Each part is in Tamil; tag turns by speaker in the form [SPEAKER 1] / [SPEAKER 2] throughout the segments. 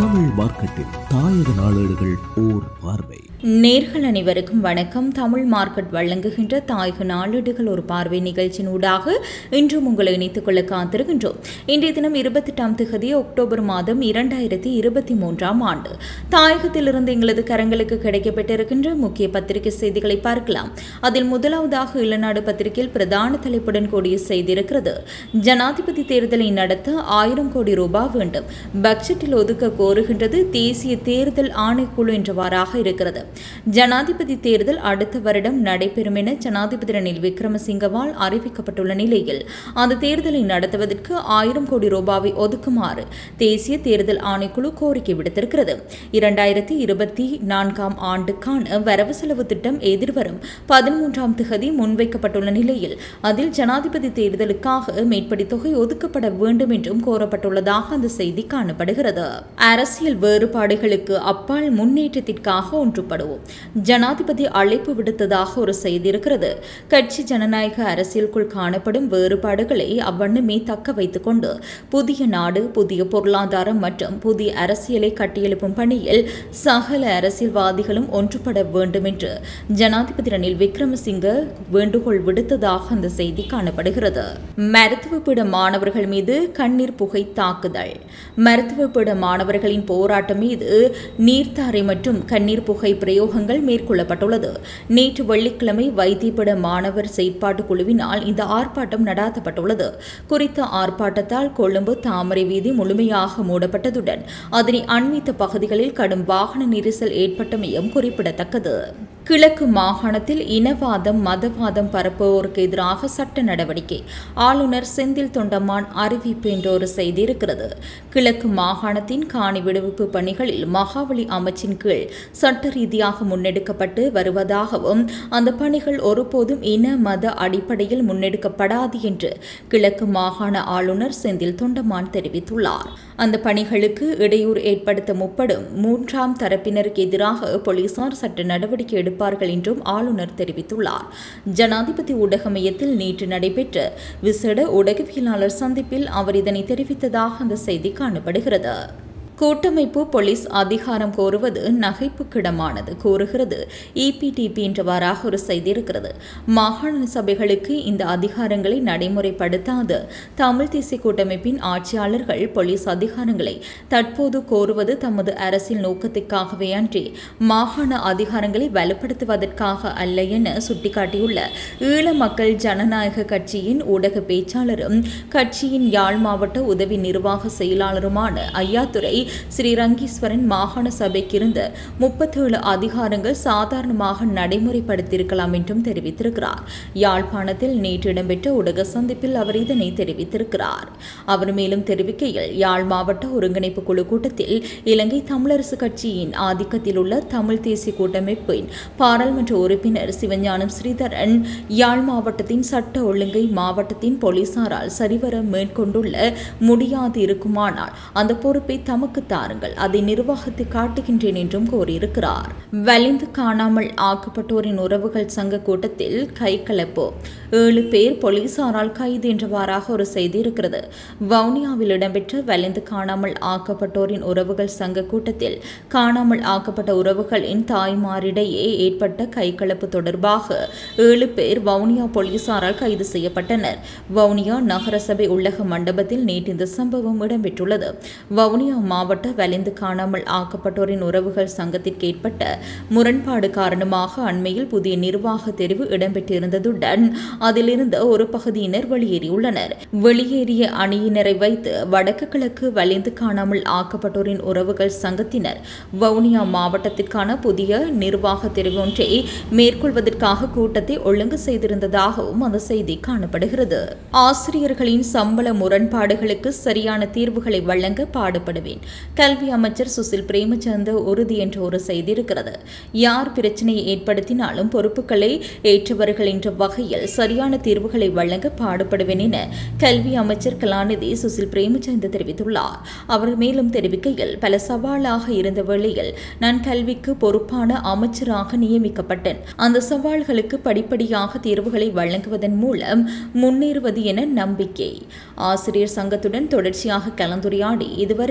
[SPEAKER 1] தமிழ் மார்க்கெட்டில் தாயக நாளேடுகள் ஓர் பார்வை
[SPEAKER 2] நேர்கள் அனைவருக்கும் வணக்கம் தமிழ் மார்க்கெட் வழங்குகின்ற தாயக நாளேடுகள் ஒரு பார்வை நிகழ்ச்சியினூடாக இன்றும் உங்களை இணைத்துக் கொள்ள காத்திருக்கின்றோம் இன்றைய தினம் இருபத்தெட்டாம் திகதி அக்டோபர் மாதம் இரண்டாயிரத்தி இருபத்தி மூன்றாம் ஆண்டு தாயகத்திலிருந்து எங்களது கரங்களுக்கு கிடைக்கப்பட்டிருக்கின்ற முக்கிய பத்திரிகை செய்திகளை பார்க்கலாம் அதில் முதலாவதாக இளநாடு பத்திரிகையில் பிரதான தலைப்புடன் கூடிய செய்தி இருக்கிறது ஜனாதிபதி தேர்தலை நடத்த ஆயிரம் கோடி ரூபாய் வேண்டும் பட்ஜெட்டில் ஒதுக்க கோருகின்றது தேசிய தேர்தல் ஆணைக்குழு என்றவாறாக இருக்கிறது ஜனாதிபதி தேர்தல் அடுத்த வருடம் நடைபெறும் என ஜனாதிபதி ரணில் விக்ரமசிங்கவால் அறிவிக்கப்பட்டுள்ள நிலையில் அந்த தேர்தலை நடத்துவதற்கு ஆயிரம் கோடி ரூபாவை ஒதுக்குமாறு தேசிய தேர்தல் ஆணைக்குழு கோரிக்கை விடுத்திருக்கிறது இரண்டாயிரத்தி இருபத்தி நான்காம் ஆண்டுக்கான வரவு செலவு திட்டம் எதிர்வரும் பதிமூன்றாம் திகதி முன்வைக்கப்பட்டுள்ள நிலையில் அதில் ஜனாதிபதி தேர்தலுக்காக மேற்படி தொகை ஒதுக்கப்பட வேண்டும் என்றும் கோரப்பட்டுள்ளதாக அந்த செய்தி காணப்படுகிறது அரசியல் வேறுபாடுகளுக்கு அப்பால் முன்னேற்றத்திற்காக ஒன்றுபடுவோம் ஜனாதிபதி அழைப்பு விடுத்ததாக ஒரு செய்தி இருக்கிறது கட்சி ஜனநாயக அரசியலுக்குள் காணப்படும் வேறுபாடுகளை அவ்வண்ணமே தக்க வைத்துக் கொண்டு புதிய நாடு புதிய பொருளாதாரம் மற்றும் புதிய அரசியலை கட்டியெழுப்பும் பணியில் சகல அரசியல்வாதிகளும் ஒன்றுபட வேண்டும் என்று ஜனாதிபதி ரணில் விக்ரமசிங்க வேண்டுகோள் விடுத்ததாக அந்த செய்தி காணப்படுகிறது மருத்துவ பீட மாணவர்கள் மீது கண்ணீர் புகை தாக்குதல் மருத்துவ பீட மாணவர்களின் போராட்டம் மீது நீர்த்தாரை மற்றும் கண்ணீர் புகை பிரயோகங்கள் மேற்கொள்ளப்பட்டுள்ளது நேற்று வெள்ளிக்கிழமை வைத்தியபீட மாணவர் செயற்பாட்டு குழுவினால் இந்த ஆர்ப்பாட்டம் நடாத்தப்பட்டுள்ளது குறித்த ஆர்ப்பாட்டத்தால் கொழும்பு தாமரை வீதி முழுமையாக மூடப்பட்டதுடன் அதனை அண்மித்த பகுதிகளில் கடும் வாகன நெரிசல் ஏற்பட்டமையும் குறிப்பிடத்தக்கது கிழக்கு மாகாணத்தில் இனவாதம் மதவாதம் பரப்புவோருக்கு எதிராக சட்ட நடவடிக்கை ஆளுநர் செந்தில் தொண்டமான் அறிவிப்பு என்ற ஒரு செய்தி இருக்கிறது கிழக்கு மாகாணத்தின் காணி விடுவிப்பு பணிகளில் மகாவலி அமைச்சின் கீழ் சட்ட ரீதியாக முன்னெடுக்கப்பட்டு வருவதாகவும் அந்த பணிகள் ஒருபோதும் இன மத அடிப்படையில் முன்னெடுக்கப்படாது என்று கிழக்கு மாகாண ஆளுநர் செந்தில் தொண்டமான் தெரிவித்துள்ளார் அந்த பணிகளுக்கு இடையூறு ஏற்படுத்த முற்படும் மூன்றாம் தரப்பினருக்கு எதிராக போலீசார் சட்ட நடவடிக்கை எடுப்பார்கள் என்றும் ஆளுநர் தெரிவித்துள்ளார் ஜனாதிபதி ஊடக மையத்தில் நேற்று நடைபெற்ற விசேட ஊடகவியலாளர் சந்திப்பில் அவர் இதனை தெரிவித்ததாக அந்த செய்தி காணப்படுகிறது கூட்டமைப்பு போலீஸ் அதிகாரம் கோருவது நகைப்புக்கிடமானது கோருகிறது இபிடிபி என்றவாறாக ஒரு செய்தி இருக்கிறது மாகாண சபைகளுக்கு இந்த அதிகாரங்களை நடைமுறைப்படுத்தாத தமிழ் தேசிய கூட்டமைப்பின் ஆட்சியாளர்கள் போலீஸ் அதிகாரங்களை தற்போது கோருவது தமது அரசியல் நோக்கத்திற்காகவே அன்றி மாகாண அதிகாரங்களை வலுப்படுத்துவதற்காக அல்ல என சுட்டிக்காட்டியுள்ள ஈழ மக்கள் ஜனநாயக கட்சியின் ஊடக பேச்சாளரும் கட்சியின் யாழ் மாவட்ட உதவி நிர்வாக செயலாளருமான ஐயாத்துறை ஸ்ரீ ரங்கீஸ்வரன் மாகாண சபைக்கு இருந்த முப்பத்தேழு அதிகாரங்கள் சாதாரணமாக நடைமுறைப்படுத்தியிருக்கலாம் என்றும் தெரிவித்திருக்கிறார் யாழ்ப்பாணத்தில் நேற்று இடம்பெற்ற ஊடக சந்திப்பில் அவர் இதனை தெரிவித்திருக்கிறார் அவர் மேலும் தெரிவிக்கையில் யாழ் மாவட்ட ஒருங்கிணைப்பு குழு கூட்டத்தில் இலங்கை தமிழரசு கட்சியின் ஆதிக்கத்தில் உள்ள தமிழ் தேசிய கூட்டமைப்பின் பாராளுமன்ற உறுப்பினர் சிவஞானம் ஸ்ரீதரன் யாழ் மாவட்டத்தின் சட்ட ஒழுங்கை மாவட்டத்தின் போலீசாரால் சரிவர மேற்கொண்டுள்ள முடியாது இருக்குமானால் அந்த பொறுப்பை தமக்கு தாருங்கள் அதை நிர்வாகத்தை காட்டுகின்றேன் என்றும் கூறியிருக்கிறார் வலிந்து காணாமல் ஆக்கப்பட்டோரின் உறவுகள் சங்க கூட்டத்தில் கைகலப்பு ஏழு பேர் போலீசாரால் கைது என்றவாறாக ஒரு செய்தி இருக்கிறது வவுனியாவில் இடம்பெற்ற வலிந்து காணாமல் ஆக்கப்பட்டோரின் உறவுகள் சங்க கூட்டத்தில் காணாமல் ஆக்கப்பட்ட உறவுகளின் தாய்மாரிடையே ஏற்பட்ட கைகலப்பு தொடர்பாக ஏழு பேர் வவுனியா போலீசாரால் கைது செய்யப்பட்டனர் வவுனியா நகரசபை உள்ளக மண்டபத்தில் நேற்று இந்த சம்பவம் இடம்பெற்றுள்ளது வவுனியா மாவட்ட வலிந்து காணாமல் ஆக்கப்பட்டோரின் உறவுகள் சங்கத்திற்கு ஏற்பட்ட முரண்பாடு காரணமாக அண்மையில் புதிய நிர்வாக தெரிவு இடம்பெற்றிருந்ததுடன் அதிலிருந்த ஒரு பகுதியினர் வெளியேறியுள்ளனர் வெளியேறிய அணியினரை வைத்து வடக்கு கிழக்கு வலிந்து காணாமல் ஆக்கப்பட்டோரின் உறவுகள் சங்கத்தினர் வவுனியா மாவட்டத்திற்கான புதிய நிர்வாக தெரிவு ஒன்றை மேற்கொள்வதற்காக கூட்டத்தை ஒழுங்கு செய்திருந்ததாகவும் அந்த செய்தி காணப்படுகிறது ஆசிரியர்களின் சம்பள முரண்பாடுகளுக்கு சரியான தீர்வுகளை வழங்க பாடுபடுவேன் கல்வி அமைச்சர் சுசில் பிரேமச்சந்த உறுதி என்ற ஒரு செய்தி இருக்கிறது யார் பிரச்சனையை ஏற்படுத்தினாலும் பொறுப்புகளை ஏற்றவர்கள் என்ற வகையில் சரியான தீர்வுகளை வழங்க பாடுபடுவேன் என கல்வி அமைச்சர் கலாநிதி சுசில் பிரேமச்சந்த தெரிவித்துள்ளார் அவர் மேலும் தெரிவிக்கையில் பல சவாலாக இருந்த வேளையில் நான் கல்விக்கு பொறுப்பான அமைச்சராக நியமிக்கப்பட்டேன் அந்த சவால்களுக்கு படிப்படியாக தீர்வுகளை வழங்குவதன் மூலம் முன்னேறுவது என நம்பிக்கை ஆசிரியர் சங்கத்துடன் தொடர்ச்சியாக கலந்துரையாடி இதுவரையில்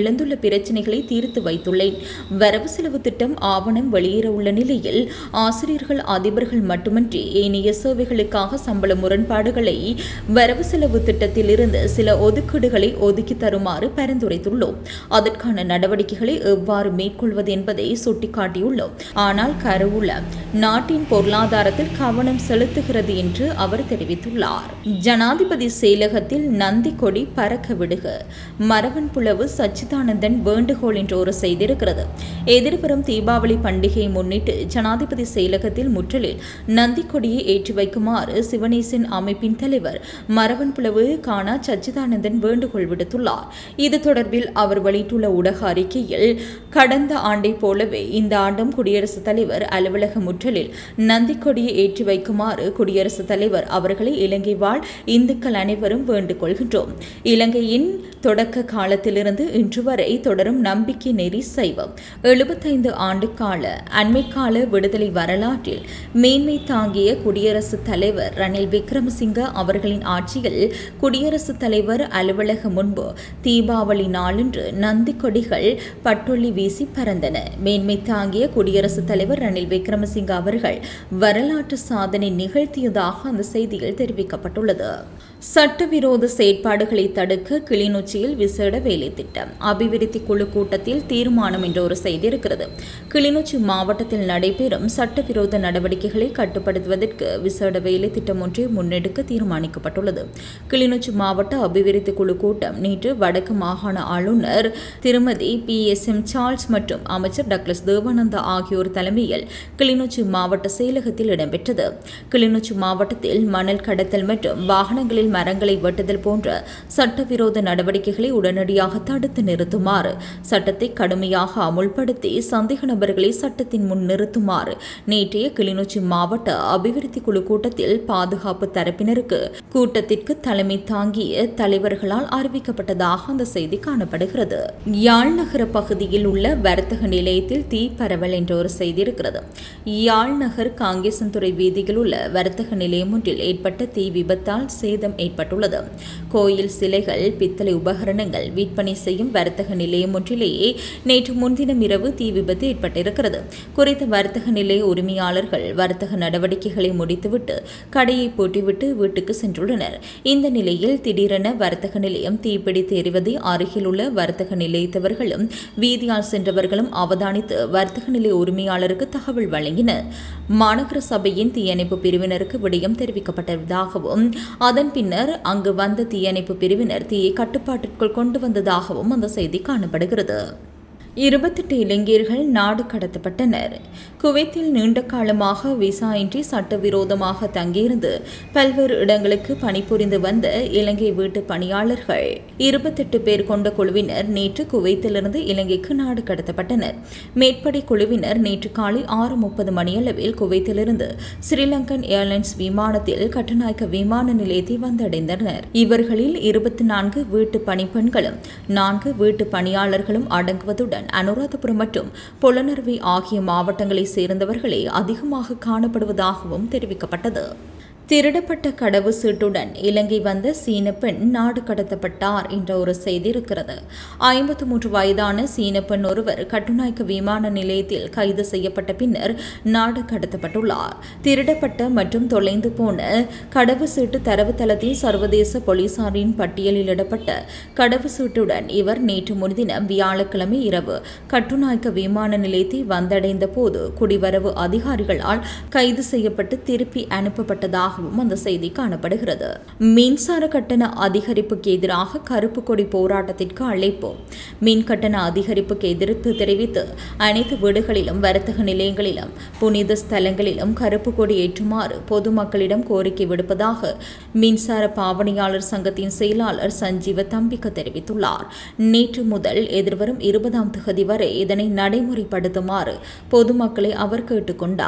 [SPEAKER 2] எழுந்துள்ள பிரச்சினைகளை தீர்த்து வைத்துள்ளேன் வரவு செலவு திட்டம் ஆவணம் வெளியேற உள்ள நிலையில் ஆசிரியர்கள் அதிபர்கள் மட்டுமன்றி ஏனைய சேவைகளுக்காக சம்பள முரண்பாடுகளை வரவு செலவு திட்டத்தில் இருந்து சில ஒதுக்கீடுகளை ஒதுக்கி தருமாறு பரிந்துரைத்துள்ளோம் அதற்கான நடவடிக்கைகளை எவ்வாறு மேற்கொள்வது என்பதை சுட்டிக்காட்டியுள்ளோம் ஆனால் கருவூல நாட்டின் பொருளாதாரத்தில் கவனம் செலுத்துகிறது என்று அவர் தெரிவித்துள்ளார் ஜனாதிபதி செயலகத்தில் நந்தி கொடி பறக்க விடுக மரவன் புலவு சச்சிதானந்தன் வேண்டுகோள் என்ற ஒரு செய்தி இருக்கிறது எதிர்வரும் தீபாவளி பண்டிகையை முன்னிட்டு ஜனாதிபதி செயலகத்தில் முற்றலில் நந்தி கொடியை ஏற்றி வைக்குமாறு சிவனேசன் அமைப்பின் தலைவர் மரவன் புலவு காணா சச்சிதானந்தன் வேண்டுகோள் விடுத்துள்ளார் இது தொடர்பில் அவர் வெளியிட்டுள்ள ஊடக அறிக்கையில் கடந்த ஆண்டை போலவே இந்த ஆண்டும் குடியரசுத் தலைவர் அலுவலக முற்றலில் நந்தி கொடியை ஏற்றி வைக்குமாறு குடியரசுத் தலைவர் அவர்களை இலங்கை வாழ் இந்துக்கள் அனைவரும் வேண்டுக் கொள்கின்றோம் இலங்கையின் தொடக்க காலத்திலிருந்து இன்று வரை தொடரும் நம்பிக்கை நெறி சைவம் எழுபத்தைந்து ஆண்டு கால அண்மைக்கால விடுதலை வரலாற்றில் மேன்மை தாங்கிய குடியரசுத் தலைவர் ரணில் விக்ரமசிங்க அவர்களின் ஆட்சியில் குடியரசுத் தலைவர் அலுவலக முன்பு தீபாவளி நாளன்று நந்தி கொடிகள் பட்டொளி வீசி பறந்தன மேன்மை தாங்கிய குடியரசுத் தலைவர் ரணில் விக்ரமசிங்க அவர்கள் வரலாற்று சாதனை நிகழ்த்தியதாக அந்த செய்தியில் தெரிவிக்கப்பட்டுள்ளது சட்டவிரோத செயற்பாடுகளை தடுக்க கிளிநொச்சியில் விசேட வேலை திட்டம் அபிவிருத்தி குழு கூட்டத்தில் தீர்மானம் என்ற ஒரு செய்தி இருக்கிறது கிளிநொச்சி மாவட்டத்தில் நடைபெறும் சட்டவிரோத நடவடிக்கைகளை கட்டுப்படுத்துவதற்கு விசேட வேலை திட்டம் ஒன்றை முன்னெடுக்க தீர்மானிக்கப்பட்டுள்ளது கிளிநொச்சி மாவட்ட அபிவிருத்தி குழு கூட்டம் நேற்று வடக்கு மாகாண ஆளுநர் திருமதி பி எஸ் எம் சார்ல்ஸ் மற்றும் அமைச்சர் டக்ளஸ் தேவானந்தா ஆகியோர் தலைமையில் கிளிநொச்சி மாவட்ட செயலகத்தில் இடம்பெற்றது கிளிநொச்சி மாவட்டத்தில் மணல் கடத்தல் மற்றும் வாகனங்களில் மரங்களை வெட்டுதல் போன்ற சட்டவிரோத நடவடிக்கைகளை உடனடியாக தடுத்து நிறுத்துமாறு சட்டத்தை கடுமையாக அமுல்படுத்தி சந்தேக நபர்களை சட்டத்தின் முன் நிறுத்துமாறு நேற்றைய கிளிநொச்சி மாவட்ட அபிவிருத்தி குழு கூட்டத்தில் பாதுகாப்பு தரப்பினருக்கு கூட்டத்திற்கு தலைமை தாங்கிய தலைவர்களால் அறிவிக்கப்பட்டதாக அந்த செய்தி காணப்படுகிறது யாழ் நகர பகுதியில் உள்ள வர்த்தக நிலையத்தில் தீ பரவல் என்ற ஒரு செய்தி இருக்கிறது யாழ் நகர் காங்கேசன்துறை வீதியில் உள்ள வர்த்தக நிலையம் ஒன்றில் ஏற்பட்ட தீ விபத்தால் சேதம் ஏற்பட்டுள்ளது கோயில் சிலைகள் பித்தளை உபகரணங்கள் விற்பனை செய்யும் வர்த்தக நிலையம் ஒன்றிலேயே நேற்று முன்தினம் இரவு தீ விபத்து ஏற்பட்டிருக்கிறது குறித்த வர்த்தக நிலைய உரிமையாளர்கள் வர்த்தக நடவடிக்கைகளை முடித்துவிட்டு கடையை பூட்டிவிட்டு வீட்டுக்கு சென்றுள்ளனர் இந்த நிலையில் திடீரென வர்த்தக நிலையம் தீப்பிடித்து எறிவதை அருகில் உள்ள வர்த்தக நிலையத்தவர்களும் வீதியால் சென்றவர்களும் அவதானித்து வர்த்தக நிலைய உரிமையாளருக்கு தகவல் வழங்கினர் மாநகர சபையின் தீயணைப்பு பிரிவினருக்கு விடயம் தெரிவிக்கப்பட்டதாகவும் அதன் பின்னர் அங்கு வந்த தீயணைப்பு பிரிவினர் தீயை கட்டுப்பாட்டிற்குள் கொண்டு வந்ததாகவும் அந்த செய்தி காணப்படுகிறது இருபத்தெட்டு இளைஞர்கள் நாடு கடத்தப்பட்டனர் குவைத்தில் நீண்ட காலமாக விசா இன்றி சட்டவிரோதமாக தங்கியிருந்து பல்வேறு இடங்களுக்கு பணிபுரிந்து வந்த இலங்கை வீட்டு பணியாளர்கள் இருபத்தெட்டு பேர் கொண்ட குழுவினர் நேற்று குவைத்திலிருந்து இலங்கைக்கு நாடு கடத்தப்பட்டனர் மேற்படை குழுவினர் நேற்று காலை ஆறு முப்பது மணியளவில் குவைத்திலிருந்து ஸ்ரீலங்கன் ஏர்லைன்ஸ் விமானத்தில் கட்டுநாயக்க விமான நிலையத்தை வந்தடைந்தனர் இவர்களில் இருபத்தி நான்கு வீட்டு பணிப்பெண்களும் நான்கு வீட்டு பணியாளர்களும் அடங்குவதுடன் அனுராதபுரம் மற்றும் புலனர்வை ஆகிய மாவட்டங்களைச் சேர்ந்தவர்களே அதிகமாக காணப்படுவதாகவும் தெரிவிக்கப்பட்டது திருடப்பட்ட கடவு சீட்டுடன் இலங்கை வந்த சீன பெண் நாடு கடத்தப்பட்டார் என்ற ஒரு செய்தி இருக்கிறது ஐம்பத்து மூன்று வயதான சீன பெண் ஒருவர் கட்டுநாயக்க விமான நிலையத்தில் கைது செய்யப்பட்ட பின்னர் நாடு கடத்தப்பட்டுள்ளார் திருடப்பட்ட மற்றும் தொலைந்து போன கடவு சீட்டு தரவுத்தளத்தின் சர்வதேச போலீசாரின் பட்டியலிடப்பட்ட கடவு சீட்டுடன் இவர் நேற்று முன்தினம் வியாழக்கிழமை இரவு கட்டுநாயக்க விமான நிலையத்தை வந்தடைந்த போது குடிவரவு அதிகாரிகளால் கைது செய்யப்பட்டு திருப்பி அனுப்பப்பட்டதாக உள்ளதாகவும் அந்த செய்தி காணப்படுகிறது மின்சார கட்டண அதிகரிப்புக்கு எதிராக கருப்பு கொடி போராட்டத்திற்கு அழைப்பு மின் கட்டண அதிகரிப்புக்கு எதிர்ப்பு தெரிவித்து அனைத்து வீடுகளிலும் வர்த்தக நிலையங்களிலும் புனித ஸ்தலங்களிலும் கருப்பு கொடி ஏற்றுமாறு பொதுமக்களிடம் கோரிக்கை விடுப்பதாக மின்சார பாவனையாளர் சங்கத்தின் செயலாளர் சஞ்சீவ தம்பிக்க தெரிவித்துள்ளார் நேற்று முதல் எதிர்வரும் இருபதாம் தேதி வரை இதனை நடைமுறைப்படுத்துமாறு பொதுமக்களை அவர் கேட்டுக்கொண்டார்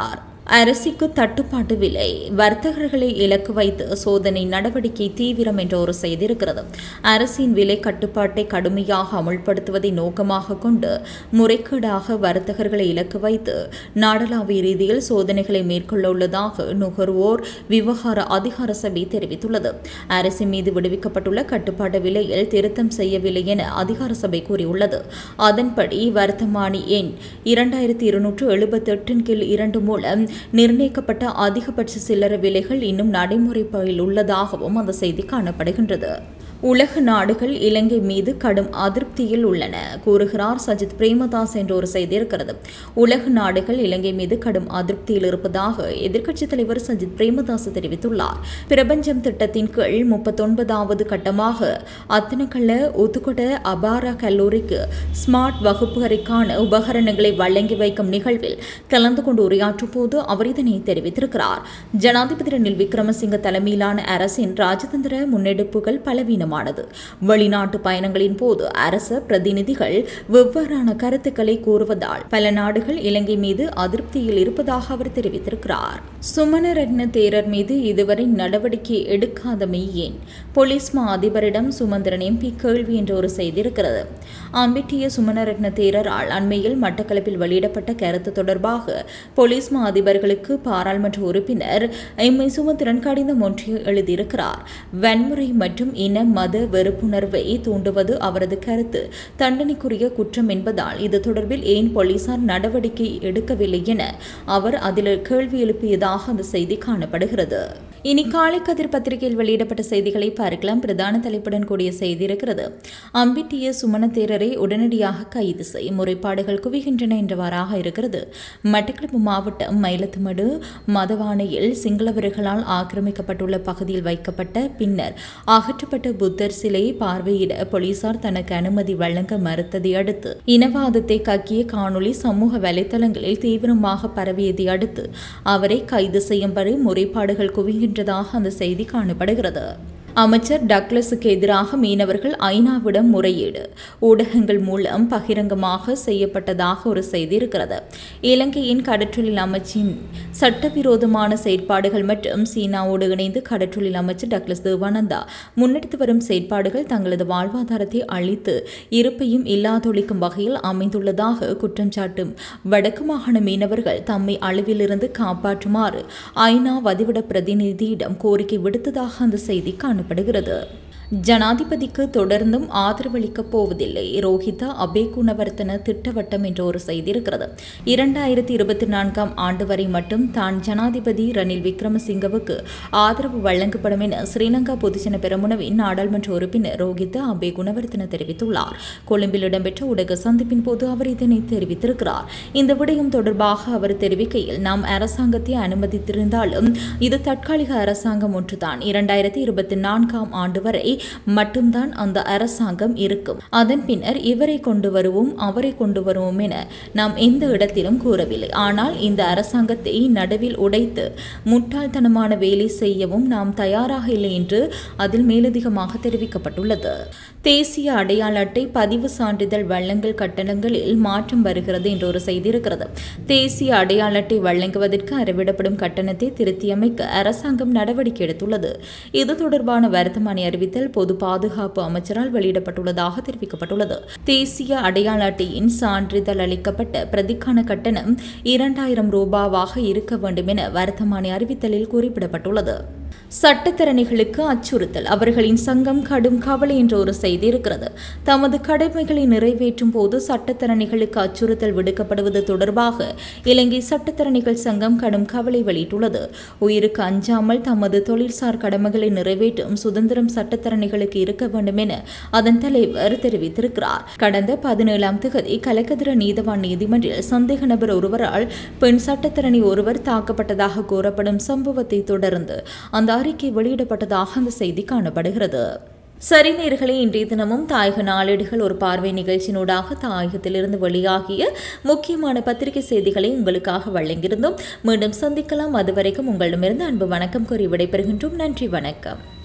[SPEAKER 2] அரசிக்கு தட்டுப்பாட்டு விலை வர்த்தகர்களை இலக்கு வைத்து சோதனை நடவடிக்கை தீவிரம் என்ற ஒரு செய்தி இருக்கிறது அரசின் விலை கட்டுப்பாட்டை கடுமையாக அமுல்படுத்துவதை நோக்கமாக கொண்டு முறைகேடாக வர்த்தகர்களை இலக்கு வைத்து நாடளாவிய ரீதியில் சோதனைகளை மேற்கொள்ள உள்ளதாக நுகர்வோர் விவகார அதிகார சபை தெரிவித்துள்ளது அரசின் மீது விடுவிக்கப்பட்டுள்ள கட்டுப்பாட்டு விலையில் திருத்தம் செய்யவில்லை என அதிகார சபை கூறியுள்ளது அதன்படி வர்த்தமானி எண் இரண்டாயிரத்தி இருநூற்று எழுபத்தி எட்டின் கீழ் இரண்டு மூலம் நிர்ணயிக்கப்பட்ட அதிகபட்ச சில்லறை விலைகள் இன்னும் நடைமுறையில் உள்ளதாகவும் அந்த செய்தி காணப்படுகின்றது உலக நாடுகள் இலங்கை மீது கடும் அதிருப்தியில் உள்ளன கூறுகிறார் சஜித் பிரேமதாஸ் என்ற ஒரு செய்தி இருக்கிறது உலக நாடுகள் இலங்கை மீது கடும் அதிருப்தியில் இருப்பதாக எதிர்க்கட்சித் தலைவர் சஜித் பிரேமதாஸ் தெரிவித்துள்ளார் பிரபஞ்சம் திட்டத்தின் கீழ் முப்பத்தொன்பதாவது கட்டமாக அத்தனக்கல்ல ஒத்துக்கொட அபாரா கல்லூரிக்கு ஸ்மார்ட் வகுப்பறைக்கான உபகரணங்களை வழங்கி வைக்கும் நிகழ்வில் கலந்து கொண்டு உரையாற்றும் போது அவர் இதனை தெரிவித்திருக்கிறார் ஜனாதிபதி ரணில் விக்ரமசிங்க தலைமையிலான அரசின் ராஜதந்திர முன்னெடுப்புகள் பலவீனமானது வெளிநாட்டு பயணங்களின் போது அரச பிரதிநிதிகள் வெவ்வேறான கருத்துக்களை கூறுவதால் பல நாடுகள் இலங்கை மீது அதிருப்தியில் இருப்பதாக அவர் தெரிவித்திருக்கிறார் சுமணரட்ன தேரர் மீது இதுவரை நடவடிக்கை எடுக்காதமை ஏன் போலீஸ் மா அதிபரிடம் சுமந்திரன் எம்பி கேள்வி என்ற ஒரு செய்தி இருக்கிறது அம்பிட்டிய சுமணரட்ன தேரரால் அண்மையில் மட்டக்களப்பில் வெளியிடப்பட்ட கருத்து தொடர்பாக போலீஸ் மா அதிபர்களுக்கு பாராளுமன்ற உறுப்பினர் எம் ஐ சுமந்திரன் கடிதம் ஒன்றை எழுதியிருக்கிறார் வன்முறை மற்றும் இன மத வெறுப்புணர்வை தூண்டுவது அவரது கருத்து தண்டனைக்குரிய குற்றம் என்பதால் இது தொடர்பில் ஏன் போலீசார் நடவடிக்கை எடுக்கவில்லை என அவர் அதில் கேள்வி எழுப்பியதாக அந்த செய்தி காணப்படுகிறது இனி காலை கதிர் பத்திரிகையில் வெளியிடப்பட்ட செய்திகளை பார்க்கலாம் பிரதான தலைப்புடன் கூடிய செய்தி இருக்கிறது அம்பிட்டிய சுமணத்தேரரை உடனடியாக கைது செய் முறைப்பாடுகள் குவிகின்றன என்றவாறாக இருக்கிறது மட்டக்களப்பு மாவட்டம் மயிலத்துமடு மதவானையில் சிங்களவர்களால் ஆக்கிரமிக்கப்பட்டுள்ள பகுதியில் வைக்கப்பட்ட பின்னர் அகற்றப்பட்ட புத்தர் சிலையை பார்வையிட போலீசார் தனக்கு அனுமதி வழங்க மறுத்ததை அடுத்து இனவாதத்தை கக்கிய காணொளி சமூக வலைதளங்களில் தீவிரமாக பரவியதை அடுத்து அவரை கைது செய்யும்படி முறைப்பாடுகள் குவிகின்றதாக அந்த செய்தி காணப்படுகிறது அமைச்சர் டக்ளஸுக்கு எதிராக மீனவர்கள் ஐநாவிடம் முறையீடு ஊடகங்கள் மூலம் பகிரங்கமாக செய்யப்பட்டதாக ஒரு செய்தி இருக்கிறது இலங்கையின் கடற்றொழில் அமைச்சின் சட்டவிரோதமான செயற்பாடுகள் மற்றும் சீனாவோடு இணைந்து கடற்றொழில் அமைச்சர் டக்ளஸ் தேவானந்தா முன்னெடுத்து வரும் செயற்பாடுகள் தங்களது வாழ்வாதாரத்தை அழித்து இருப்பையும் இல்லாதொழிக்கும் வகையில் அமைந்துள்ளதாக குற்றம் சாட்டும் வடக்கு மாகாண மீனவர்கள் தம்மை அழிவிலிருந்து காப்பாற்றுமாறு ஐநா வதிவிட பிரதிநிதியிடம் கோரிக்கை விடுத்ததாக அந்த செய்தி காணப்படுகிறது ஜனாதிபதிக்கு தொடர்ந்தும் ஆதரவளிக்கப் போவதில்லை ரோஹிதா அபேகுணவர்த்தன திட்டவட்டம் என்ற ஒரு செய்தி இருக்கிறது இரண்டாயிரத்தி இருபத்தி நான்காம் ஆண்டு வரை மட்டும் தான் ஜனாதிபதி ரணில் விக்ரமசிங்கவுக்கு ஆதரவு வழங்கப்படும் என ஸ்ரீலங்கா பொதுஜன பெரமுனவின் நாடாளுமன்ற உறுப்பினர் ரோஹிதா அபேகுணவர்த்தன தெரிவித்துள்ளார் கொழும்பில் இடம்பெற்ற ஊடக சந்திப்பின் போது அவர் இதனை தெரிவித்திருக்கிறார் இந்த விடயம் தொடர்பாக அவர் தெரிவிக்கையில் நாம் அரசாங்கத்தை அனுமதித்திருந்தாலும் இது தற்காலிக அரசாங்கம் ஒன்றுதான் இரண்டாயிரத்தி இருபத்தி நான்காம் ஆண்டு வரை மட்டும்தான் அந்த அரசாங்கம் இருக்கும் அதன் பின்னர் இவரை கொண்டு வருவோம் அவரை கொண்டு வருவோம் என நாம் எந்த இடத்திலும் கூறவில்லை ஆனால் இந்த அரசாங்கத்தை நடுவில் உடைத்து முட்டாள்தனமான வேலை செய்யவும் நாம் தயாராக இல்லை என்று அதில் மேலதிகமாக தெரிவிக்கப்பட்டுள்ளது தேசிய அடையாள அட்டை பதிவு சான்றிதழ் வழங்கல் கட்டணங்களில் மாற்றம் வருகிறது என்ற ஒரு செய்தி இருக்கிறது தேசிய அடையாள அட்டை வழங்குவதற்கு அறவிடப்படும் கட்டணத்தை திருத்தியமைக்க அரசாங்கம் நடவடிக்கை எடுத்துள்ளது இது தொடர்பான வருத்தமானி அறிவித்தல் பொது பாதுகாப்பு அமைச்சரால் வெளியிடப்பட்டுள்ளதாக தெரிவிக்கப்பட்டுள்ளது தேசிய அடையாள அட்டையின் சான்றிதழ் அளிக்கப்பட்ட பிரதிக்கான கட்டணம் இரண்டாயிரம் ரூபாவாக இருக்க வேண்டும் என வருத்தமானி அறிவித்தலில் குறிப்பிடப்பட்டுள்ளது சட்டத்தரணிகளுக்கு அச்சுறுத்தல் அவர்களின் சங்கம் கடும் கவலை என்ற ஒரு செய்தி இருக்கிறது தமது கடமைகளை நிறைவேற்றும் போது சட்டத்தரணிகளுக்கு அச்சுறுத்தல் விடுக்கப்படுவது தொடர்பாக இலங்கை சட்டத்தரணிகள் சங்கம் கடும் கவலை வெளியிட்டுள்ளது உயிருக்கு அஞ்சாமல் தமது தொழில்சார் கடமைகளை நிறைவேற்றும் சுதந்திரம் சட்டத்தரணிகளுக்கு இருக்க வேண்டும் என அதன் தலைவர் தெரிவித்திருக்கிறார் கடந்த பதினேழாம் திகதி கலக்கதிர நீதவான் நீதிமன்றில் சந்தேக நபர் ஒருவரால் பெண் சட்டத்தரணி ஒருவர் தாக்கப்பட்டதாக கூறப்படும் சம்பவத்தை தொடர்ந்து அந்த அறிக்கை வெளியிடப்பட்டதாக அந்த செய்தி காணப்படுகிறது சரி நேர்களே இன்றைய தினமும் தாயக நாளேடுகள் ஒரு பார்வை நிகழ்ச்சியினூடாக தாயகத்திலிருந்து வெளியாகிய முக்கியமான பத்திரிகை செய்திகளை உங்களுக்காக வழங்கியிருந்தோம் மீண்டும் சந்திக்கலாம் அதுவரைக்கும் உங்களிடமிருந்து அன்பு வணக்கம் கூறி விடைபெறுகின்றோம் நன்றி வணக்கம்